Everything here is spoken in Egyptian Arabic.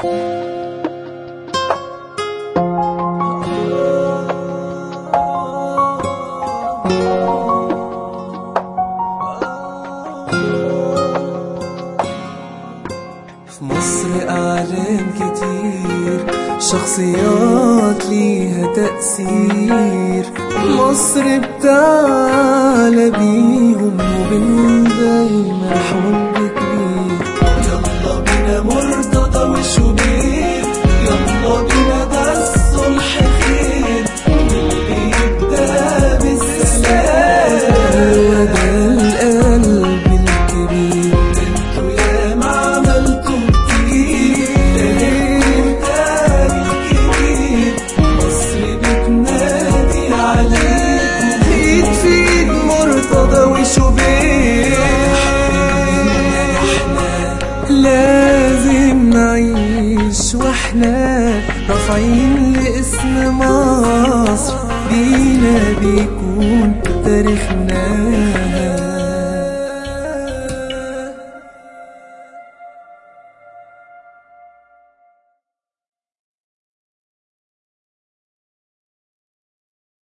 في مصر أعلام كتير شخصيات ليها تأثير مصر بتعلى بيهم وبينهم دايما حب كبير يلا بينا مرتضى وشوبير يلا بينا ده الصلح خير واللي يبدأ بالسلام هو ده القلب الكبير انتوا يا ما عملتوا كتير تاريخ كبير مصر بتنادي عليكم ايد في ايد مرتضى وشوبير لازم نعيش واحنا رافعين لاسم مصر بينا بيكون تاريخنا